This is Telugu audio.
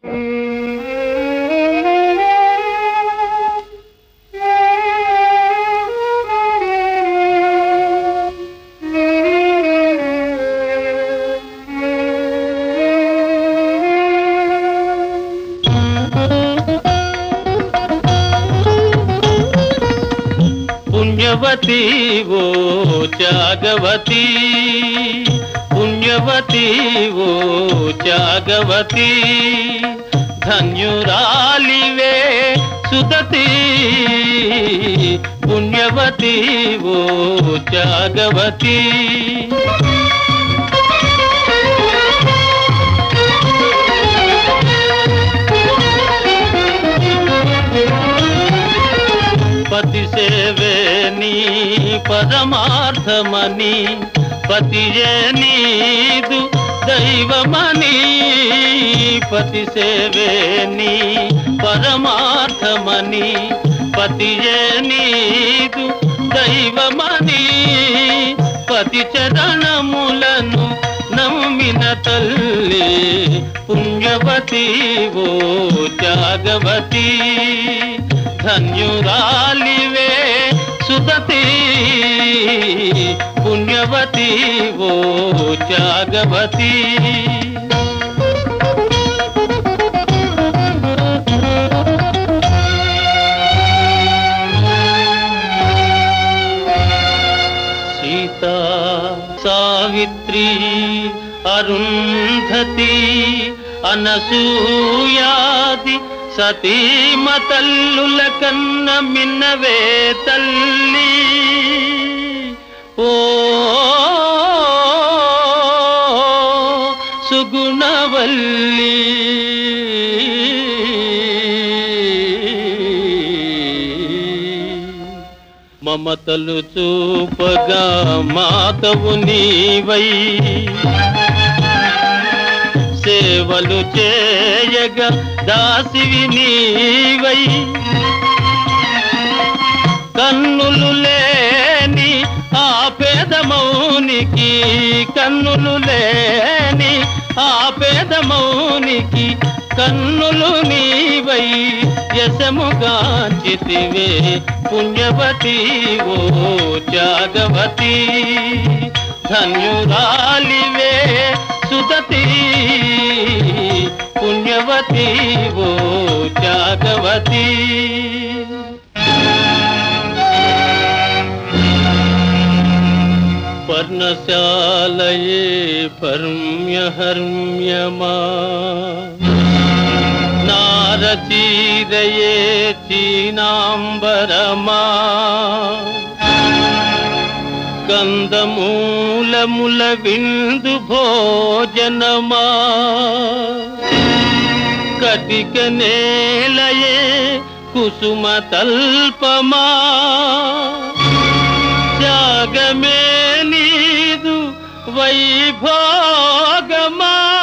పుణ్యవతి ఓ త్యాగవతి పుణ్యవతి ఓ త్యాగవతి ధన్యురాలివే సుదతి పుణ్యవతి ఓ త్యాగవతి పతి సేవే నీ పరమార్థమని పతియే నీదు దైవమని పతి సేవే నీ పరమార్థమని పతియే నీదు దైవమని పతి చరణములను నమ్మిన తల్లి పుణ్యవతి ఓ త్యాగవతి ధన్యురాలివే సుదతి పుణ్యవతి ఓ త్యాగవతి సీతా సావిత్రి అరుంధతి అనసూయాది సతీమ తల్లుల కన్న మిన్నవే తల్లి ఓ సుగుణవల్లి మమతలు చూపగా మాతవు నీవై సేవలు చేయగా దాసివి నీవై కన్నులు లేని ఆ పేదమౌనికి కన్నులు లేని ఆ పేదమౌనికి కన్నులు నీవై యశముగాంచితివే పుణ్యవతి ఓ త్యాగవతి ధన్యురాలివే సుదతి పుణ్యవతి ఓ త్యాగవతి పర్ణశాలయే పర్మ్య హర్మ్యమా నారచీరయే చీనాంబరమా కందమూలముల విందు భోజనమా కటిక నేలయే కుసుమ తల్పమా త్యాగమే నీదు వైభోగమా